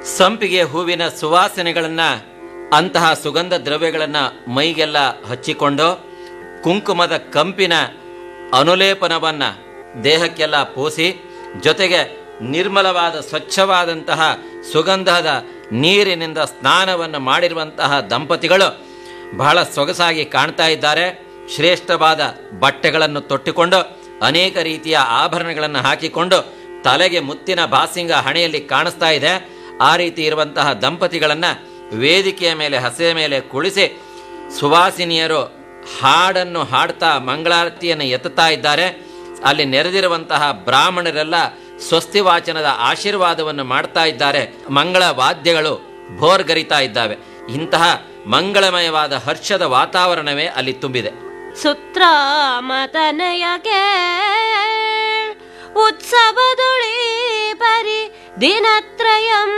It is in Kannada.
ಸಂಪಿಗೆ ಹೂವಿನ ಸುವಾಸನೆಗಳನ್ನ ಅಂತಹ ಸುಗಂಧ ದ್ರವ್ಯಗಳನ್ನ ಮೈಗೆಲ್ಲ ಹಚ್ಚಿಕೊಂಡು ಕುಂಕುಮದ ಕಂಪಿನ ಅನುಲೇಪನವನ್ನ ದೇಹಕ್ಕೆಲ್ಲ ಪೂಸಿ ಜೊತೆಗೆ ನಿರ್ಮಲವಾದ ಸ್ವಚ್ಛವಾದಂತಹ ಸುಗಂಧದ ನೀರಿನಿಂದ ಸ್ನಾನವನ್ನು ಮಾಡಿರುವಂತಹ ದಂಪತಿಗಳು ಬಹಳ ಸೊಗಸಾಗಿ ಕಾಣ್ತಾ ಇದ್ದಾರೆ ಶ್ರೇಷ್ಠವಾದ ಬಟ್ಟೆಗಳನ್ನು ತೊಟ್ಟುಕೊಂಡು ಅನೇಕ ರೀತಿಯ ಆಭರಣಗಳನ್ನು ಹಾಕಿಕೊಂಡು ತಲೆಗೆ ಮುತ್ತಿನ ಬಾಸಿಂಗ ಹಣೆಯಲ್ಲಿ ಕಾಣಿಸ್ತಾ ಇದೆ ಆ ರೀತಿ ಇರುವಂತಹ ದಂಪತಿಗಳನ್ನ ವೇದಿಕೆಯ ಮೇಲೆ ಹಸೆಯ ಮೇಲೆ ಕುಳಿಸಿ ಸುವಾಸಿನಿಯರು ಹಾಡನ್ನು ಹಾಡ್ತಾ ಮಂಗಳಾರತಿಯನ್ನು ಎತ್ತುತ್ತಾ ಇದ್ದಾರೆ ಅಲ್ಲಿ ನೆರೆದಿರುವಂತಹ ಬ್ರಾಹ್ಮಣರೆಲ್ಲ ಸ್ವಸ್ತಿ ವಾಚನದ ಆಶೀರ್ವಾದವನ್ನು ಮಾಡ್ತಾ ಇದ್ದಾರೆ ಮಂಗಳ ವಾದ್ಯಗಳು ಭೋರ್ಗರಿತಾ ಇದ್ದಾವೆ ಇಂತಹ ಮಂಗಳಮಯವಾದ ಹರ್ಷದ ವಾತಾವರಣವೇ ಅಲ್ಲಿ ತುಂಬಿದೆ ಸುತ್ರಾಮತನಯಗೆ ಉತ್ಸವದುಳಿ ಪರಿ ದಿನತ್ರಯಂ